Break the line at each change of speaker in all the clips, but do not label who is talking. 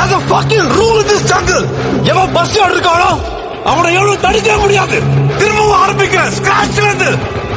There's a fucking rule in this jungle. எவன் பஸ் இருக்கானோ அவனை எவ்வளவு தடுக்க முடியாது திரும்பவும் ஆரம்பிக்கிறேன் ஸ்கிராச்ல இருந்து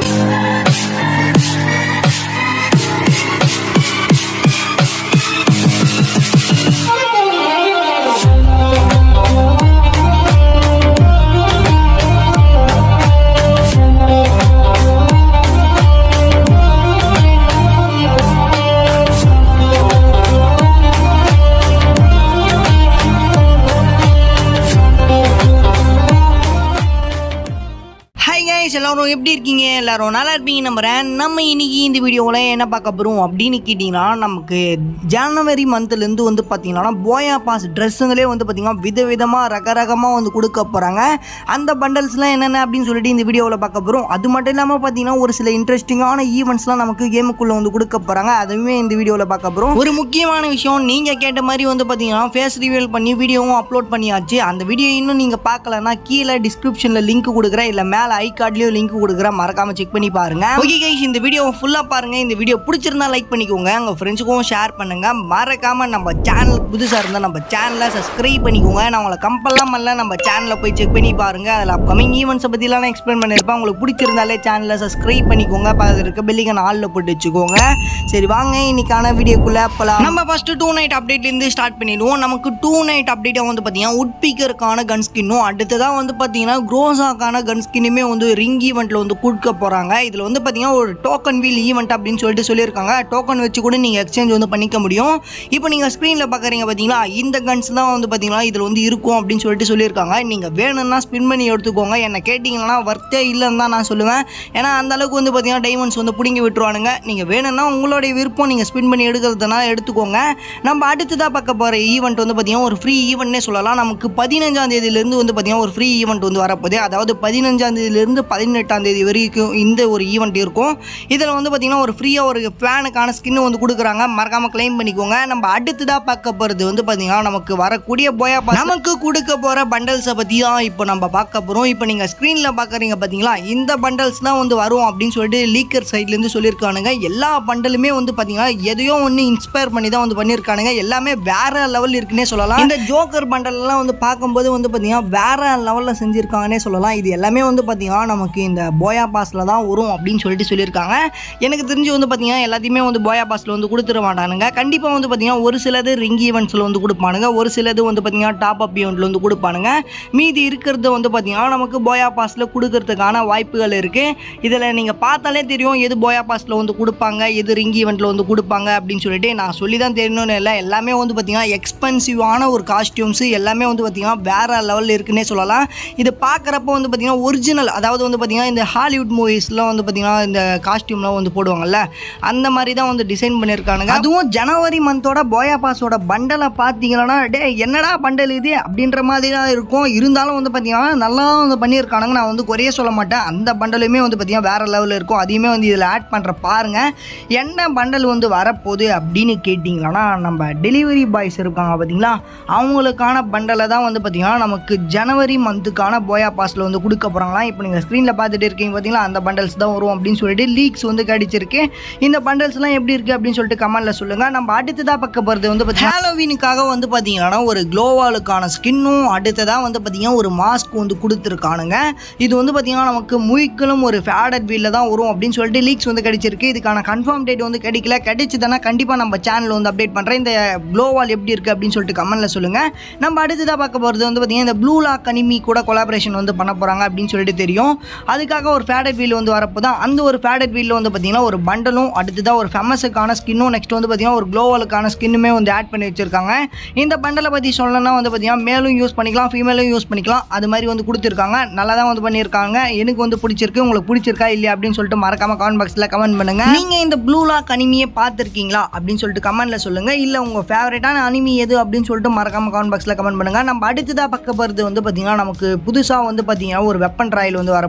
ஹாய் கைஸ் எல்லாரும் எப்படி இருக்கீங்க எல்லாரும் நல்லா இருப்பீங்க நம்புறேன் நம்ம இன்னைக்கு இந்த வீடியோவில் என்ன பார்க்க போகிறோம் அப்படின்னு கேட்டிங்கன்னா நமக்கு ஜனவரி மந்த்லேருந்து வந்து பார்த்தீங்கன்னா போயா பாஸ் ட்ரெஸ்ஸுங்களே வந்து பார்த்தீங்கன்னா விதவிதமாக ரகரகமாக வந்து கொடுக்க போகிறாங்க அந்த பண்டல்ஸ்லாம் என்னென்ன அப்படின்னு சொல்லிட்டு இந்த வீடியோவில் பார்க்க போகிறோம் அது மட்டும் இல்லாமல் பார்த்தீங்கன்னா ஒரு சில இன்ட்ரெஸ்டிங்கான ஈவெண்ட்ஸ்லாம் நமக்கு கேமுக்குள்ளே வந்து கொடுக்க போகிறாங்க அதுவுமே இந்த வீடியோவில் பார்க்க போகிறோம் ஒரு முக்கியமான விஷயம் நீங்கள் கேட்ட மாதிரி வந்து பார்த்தீங்கன்னா ஃபேஸ் ரிவீல் பண்ணி வீடியோவும் அப்லோட் பண்ணியாச்சு அந்த வீடியோ இன்னும் நீங்கள் பார்க்கலன்னா கீழே டிஸ்கிரிப்ஷனில் லிங்க் கொடுக்குறேன் இல்லை மேலே ஐ கார்ட்லேயும் லிங்க் கொடுக்குறேன் மறக்காம செக் பண்ணி பாருங்க ஓகே கைஸ் இந்த வீடியோவை ஃபுல்லாக பாருங்க இந்த வீடியோ பிடிச்சிருந்தா லைக் பண்ணிக்கோங்க உங்கள் ஃப்ரெண்ட்ஸுக்கும் ஷேர் பண்ணுங்க மறக்காம நம்ம சேனல் புதுசாக இருந்தால் நம்ம சேனலை சப்ஸ்கிரைப் பண்ணிக்கோங்க நான் உங்களை கம்பல்லாம் பண்ணல நம்ம சேனலில் போய் செக் பண்ணி பாருங்க அதில் அப்கமிங் ஈவெண்ட்ஸை பற்றிலாம் நான் எக்ஸ்பிளைன் பண்ணியிருப்பேன் உங்களுக்கு பிடிச்சிருந்தாலே சேனலை சப்ஸ்கிரைப் பண்ணிக்கோங்க பக்கத்தில் இருக்க பெல்லிகன் ஆளில் போட்டு வச்சுக்கோங்க சரி வாங்க இன்னைக்கான வீடியோக்குள்ளே போகலாம் நம்ம ஃபர்ஸ்ட் டூ நைட் அப்டேட்லேருந்து ஸ்டார்ட் பண்ணிடுவோம் நமக்கு டூ நைட் அப்டேட்டை வந்து பார்த்தீங்கன்னா உட்பீக்கருக்கான கன் ஸ்கின்னும் அடுத்ததாக வந்து பார்த்தீங்கன்னா க்ரோஸாக்கான கன் ஸ்கின்னுமே வந்து ரிங் ஈவெண்ட்டில் வந்து கொடுக்க போகிறாங்க இதில் வந்து பார்த்தீங்கன்னா ஒரு டோக்கன் வீல் ஈவெண்ட் அப்படின்னு சொல்லிட்டு சொல்லியிருக்காங்க டோக்கன் வச்சு கூட நீங்கள் எக்ஸ்சேஞ்ச் வந்து பண்ணிக்க முடியும் இப்போ நீங்கள் ஸ்க்ரீனில் பார்க்குறீங்க பார்த்தீங்களா இந்த கன்ஸ் தான் வந்து பார்த்தீங்கன்னா இதில் வந்து இருக்கும் அப்படின்னு சொல்லிட்டு சொல்லியிருக்காங்க நீங்கள் வேணும்னா ஸ்பின் பண்ணி எடுத்துக்கோங்க என்ன கேட்டிங்கன்னா வர்த்தே இல்லைன்னு தான் நான் சொல்லுவேன் ஏன்னா அந்த அளவுக்கு வந்து பார்த்தீங்கன்னா டைமண்ட்ஸ் வந்து பிடுங்கி விட்டுருவானுங்க நீங்கள் வேணும்னா உங்களுடைய விருப்பம் நீங்கள் ஸ்பின் பண்ணி எடுக்கிறதுனா எடுத்துக்கோங்க நம்ம அடுத்ததாக பார்க்க போகிற ஈவெண்ட் வந்து பார்த்தீங்கன்னா ஒரு ஃப்ரீ ஈவெண்ட்னே சொல்லலாம் நமக்கு பதினஞ்சாம் தேதியிலேருந்து வந்து பார்த்தீங்கன்னா ஒரு ஃப்ரீ ஈவெண்ட் வந்து வரப்போகுது அதாவது பதினஞ்சாம் தேதியிலேருந்து பதினெட்டாம் தேதி வரைக்கும் இந்த ஒரு ஈவெண்ட் இருக்கும் இதில் வந்து பார்த்தீங்கன்னா ஒரு ஃப்ரீயாக ஒரு ஃபேனுக்கான ஸ்கின் வந்து கொடுக்குறாங்க மறக்காமல் க்ளைம் பண்ணிக்கோங்க நம்ம அடுத்ததாக பார்க்க போகிறது வந்து பார்த்தீங்கன்னா நமக்கு வரக்கூடிய போயா பாஸ் நமக்கு கொடுக்க போகிற பண்டல்ஸை பற்றி தான் இப்போ நம்ம பார்க்க போகிறோம் இப்போ நீங்கள் ஸ்க்ரீனில் பார்க்குறீங்க பார்த்தீங்களா இந்த பண்டல்ஸ் தான் வந்து வரும் அப்படின்னு சொல்லிட்டு லீக்கர் சைட்லேருந்து சொல்லியிருக்கானுங்க எல்லா பண்டலுமே வந்து பார்த்தீங்கன்னா எதையோ ஒன்று இன்ஸ்பயர் பண்ணி தான் வந்து பண்ணியிருக்கானுங்க எல்லாமே வேற லெவல் இருக்குன்னே சொல்லலாம் இந்த ஜோக்கர் பண்டல்லாம் வந்து பார்க்கும்போது வந்து பார்த்தீங்கன்னா வேற லெவலில் செஞ்சுருக்காங்கன்னே சொல்லலாம் இது எல்லாமே வந்து பார்த்தீங்கன்னா நமக்கு இந்த போயா பாஸில் தான் வரும் அப்படின்னு சொல்லிட்டு சொல்லியிருக்காங்க எனக்கு தெரிஞ்சு வந்து பார்த்தீங்கன்னா எல்லாத்தையுமே வந்து போயா பாஸில் வந்து கொடுத்துட மாட்டானுங்க கண்டிப்பாக வந்து பார்த்தீங்கன்னா ஒரு சிலது ரிங் ஈவெண்ட்ஸில் வந்து கொடுப்பானுங்க ஒரு சிலது வந்து பார்த்தீங்கன்னா டாப் அப் ஈவெண்ட்டில் வந்து கொடுப்பானுங்க மீதி இருக்கிறது வந்து பார்த்தீங்கன்னா நமக்கு போயா பாஸில் கொடுக்கறதுக்கான வாய்ப்புகள் இருக்குது இதில் நீங்கள் பார்த்தாலே தெரியும் எது போயா பாஸில் வந்து கொடுப்பாங்க எது ரிங் ஈவெண்ட்டில் வந்து கொடுப்பாங்க அப்படின்னு சொல்லிட்டு நான் சொல்லி தான் தெரியணும்னு இல்லை எல்லாமே வந்து பார்த்தீங்கன்னா எக்ஸ்பென்சிவான ஒரு காஸ்டியூம்ஸு எல்லாமே வந்து பார்த்தீங்கன்னா வேற லெவலில் இருக்குன்னே சொல்லலாம் இது பார்க்குறப்ப வந்து பார்த்தீங்கன்னா ஒரிஜினல் அதாவது வந்து பார்த்தீங்கன்னா இந்த ஹாலிவுட் மூவிஸ்லாம் வந்து பார்த்தீங்கன்னா இந்த காஸ்டியூம்லாம் வந்து போடுவாங்கல்ல அந்த மாதிரி தான் வந்து டிசைன் பண்ணியிருக்கானுங்க அதுவும் ஜனவரி மந்தோட போயா பாஸோட பண்டலை பார்த்தீங்கன்னா டே என்னடா பண்டல் இது அப்படின்ற மாதிரி தான் இருக்கும் இருந்தாலும் வந்து பார்த்தீங்கன்னா நல்லா வந்து பண்ணியிருக்கானுங்க நான் வந்து குறைய சொல்ல மாட்டேன் அந்த பண்டலுமே வந்து பார்த்தீங்கன்னா வேற லெவலில் இருக்கும் அதையுமே வந்து இதில் ஆட் பண்ணுற பாருங்க என்ன பண்டல் வந்து வரப்போகுது அப்படின்னு கேட்டிங்கன்னா நம்ம டெலிவரி பாய்ஸ் இருக்காங்க பார்த்தீங்களா அவங்களுக்கான பண்டலை தான் வந்து பார்த்தீங்கன்னா நமக்கு ஜனவரி மந்த்துக்கான போயா பாஸில் வந்து கொடுக்க போகிறாங்களாம் இப்போ நீங்கள் ஸ்க்ரீனில் பார்த்துட்டு இருக்கீங்க பார்த்தீங்களா அந்த பண்டல்ஸ் தான் வரும் அப்படின்னு சொல்லிட்டு லீக்ஸ் வந்து கிடைச்சிருக்கு இந்த பண்டல்ஸ்லாம் எப்படி இருக்குது அப்படின்னு சொல்லிட்டு கமெண்ட்டில் சொல்லுங்கள் நம்ம அடுத்ததாக பார்க்க போகிறது வந்து பார்த்தீங்கன்னா ஹாலோவீனுக்காக வந்து பார்த்தீங்கன்னா ஒரு க்ளோவாலுக்கான ஸ்கின்னும் அடுத்ததாக வந்து பார்த்தீங்கன்னா ஒரு மாஸ்க் வந்து கொடுத்துருக்கானுங்க இது வந்து பார்த்தீங்கன்னா நமக்கு முய்க்களும் ஒரு ஃபேடட் வீலில் தான் வரும் அப்படின்னு சொல்லிட்டு லீக்ஸ் வந்து கிடைச்சிருக்கு இதுக்கான கன்ஃபார்ம் டேட் வந்து கிடைக்கல கிடைச்சதுன்னா கண்டிப்பாக நம்ம சேனல் வந்து அப்டேட் பண்ணுறேன் இந்த க்ளோவால் எப்படி இருக்குது அப்படின்னு சொல்லிட்டு கமெண்ட்டில் சொல்லுங்கள் நம்ம அடுத்ததாக பார்க்க போகிறது வந்து பார்த்தீங்கன்னா இந்த ப்ளூ லாக் அனிமி கூட கொலாபரேஷன் வந்து பண்ண போகிறாங்க அப்படின்னு சொல்லிட்டு தெரியும் அதுக்காக ஒரு ஃபேடட் வீல் வந்து வரப்போ தான் அந்த ஒரு ஃபேடட் வீலில் வந்து பார்த்தீங்கன்னா ஒரு பண்டலும் அடுத்ததாக ஒரு ஃபேமஸுக்கான ஸ்கின்னும் நெக்ஸ்ட் வந்து பார்த்தீங்கன்னா ஒரு க்ளோவலுக்கான ஸ்கின்னுமே வந்து ஆட் பண்ணி வச்சிருக்காங்க இந்த பண்டலை பற்றி சொல்லணும்னா வந்து பார்த்தீங்கன்னா மேலும் யூஸ் பண்ணிக்கலாம் ஃபீமேலும் யூஸ் பண்ணிக்கலாம் அது மாதிரி வந்து கொடுத்துருக்காங்க நல்லா தான் வந்து பண்ணியிருக்காங்க எனக்கு வந்து பிடிச்சிருக்கு உங்களுக்கு பிடிச்சிருக்கா இல்லையா அப்படின்னு சொல்லிட்டு மறக்காம கமெண்ட் பாக்ஸில் கமெண்ட் பண்ணுங்க நீங்கள் இந்த ப்ளூ லாக் அனிமியை பார்த்துருக்கீங்களா அப்படின்னு சொல்லிட்டு கமெண்ட்டில் சொல்லுங்கள் இல்லை உங்கள் ஃபேவரட்டான அனிமி எது அப்படின்னு சொல்லிட்டு மறக்காம கமெண்ட் பாக்ஸில் கமெண்ட் பண்ணுங்க நம்ம அடுத்ததாக பார்க்க போகிறது வந்து பார்த்தீங்கன்னா நமக்கு புதுசாக வந்து பார்த்தீங்கன்னா ஒரு வெப்பன் ட்ராயல் வந்து வரப்போதே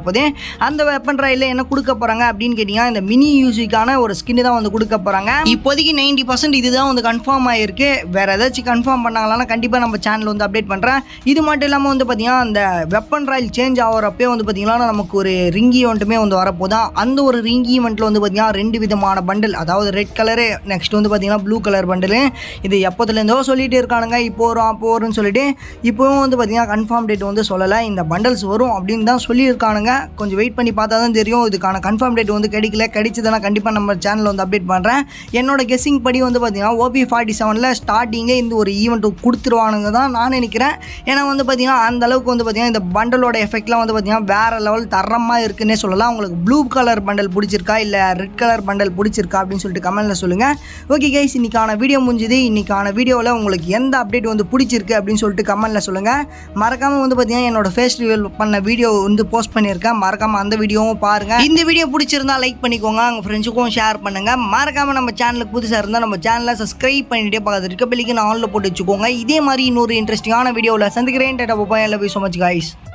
அந்த வெப்பன் ராயில் என்ன கொடுக்க போகிறாங்க அப்படின்னு கேட்டிங்கன்னா இந்த மினி யூசிக்கான ஒரு ஸ்கின் தான் வந்து கொடுக்க போகிறாங்க இப்போதைக்கு நைன்டி பர்சன்ட் இதுதான் வந்து கன்ஃபார்ம் ஆகிருக்கு வேறு ஏதாச்சும் கன்ஃபார்ம் பண்ணாங்களா கண்டிப்பாக நம்ம சேனல் வந்து அப்டேட் பண்ணுறேன் இது மட்டும் இல்லாமல் வந்து பார்த்தீங்கன்னா அந்த வெப்பன் ராயல் சேஞ்ச் ஆகிறப்பே வந்து பார்த்தீங்கன்னா நமக்கு ஒரு ரிங்கி ஈவெண்ட்டுமே வந்து வரப்போதான் அந்த ஒரு ரிங்கி ஈவெண்ட்டில் வந்து பார்த்தீங்கன்னா ரெண்டு விதமான பண்டில் அதாவது ரெட் கலரு நெக்ஸ்ட் வந்து பார்த்தீங்கன்னா ப்ளூ கலர் பண்டிலு இது எப்போதுலேருந்தோ சொல்லிட்டு இருக்கானுங்க இப்போ வரும் அப்போ வரும்னு சொல்லிட்டு இப்போவும் வந்து பார்த்தீங்கன்னா கன்ஃபார்ம் டேட் வந்து சொல்லலை இந்த பண்டல்ஸ் வரும் அப்படின்னு தான் சொல்லியிருக்கானுங்க கொஞ்சம் வெயிட் பண்ணி பார்த்தா தான் தெரியும் இதுக்கான கன்ஃபார்ம் டேட் வந்து கிடைக்கல கிடைச்சதுன்னா கண்டிப்பாக நம்ம சேனலில் வந்து அப்டேட் பண்ணுறேன் என்னோட கெஸ்ஸிங் படி வந்து பார்த்தீங்கன்னா ஓபி ஃபார்ட்டி செவனில் ஸ்டார்டிங்கே இந்த ஒரு ஈவெண்ட் கொடுத்துருவானுங்க தான் நான் நினைக்கிறேன் ஏன்னா வந்து பார்த்தீங்கன்னா அந்த அளவுக்கு வந்து பார்த்தீங்கன்னா இந்த பண்டலோட எஃபெக்ட்லாம் வந்து பார்த்தீங்கன்னா வேறு லெவல் தரமாக இருக்குன்னே சொல்லலாம் உங்களுக்கு ப்ளூ கலர் பண்டல் பிடிச்சிருக்கா இல்லை ரெட் கலர் பண்டல் பிடிச்சிருக்கா அப்படின்னு சொல்லிட்டு கமெண்ட்டில் சொல்லுங்கள் ஓகே கைஸ் இன்னைக்கான வீடியோ முடிஞ்சுது இன்னைக்கான வீடியோவில் உங்களுக்கு எந்த அப்டேட் வந்து பிடிச்சிருக்கு அப்படின்னு சொல்லிட்டு கமெண்ட்டில் சொல்லுங்கள் மறக்காமல் வந்து பார்த்தீங்கன்னா என்னோட ஃபேஸ் ரிவீல் பண்ண வீடியோ வந்து போஸ்ட் பண்ணியிருக்கேன் மறக்காமல் அந்த வீடியோவும் பாருங்கள் இந்த வீடியோ பிடிச்சிருந்தா லைக் பண்ணிக்கோங்க உங்கள் ஃப்ரெண்ட்ஸுக்கும் ஷேர் பண்ணுங்கள் மறக்காமல் நம்ம சேனலுக்கு புதுசாக இருந்தால் நம்ம சேனலை சப்ஸ்கிரைப் பண்ணிட்டே பக்கத்து இருக்க பெல்லிக்கு நான் ஆனில் போட்டு வச்சுக்கோங்க இதே மாதிரி இன்னொரு இன்ட்ரெஸ்டிங்கான வீடியோவில் சந்திக்கிறேன் டேட்டா போய் எல்லா போய் ஸோ மச் கைஸ்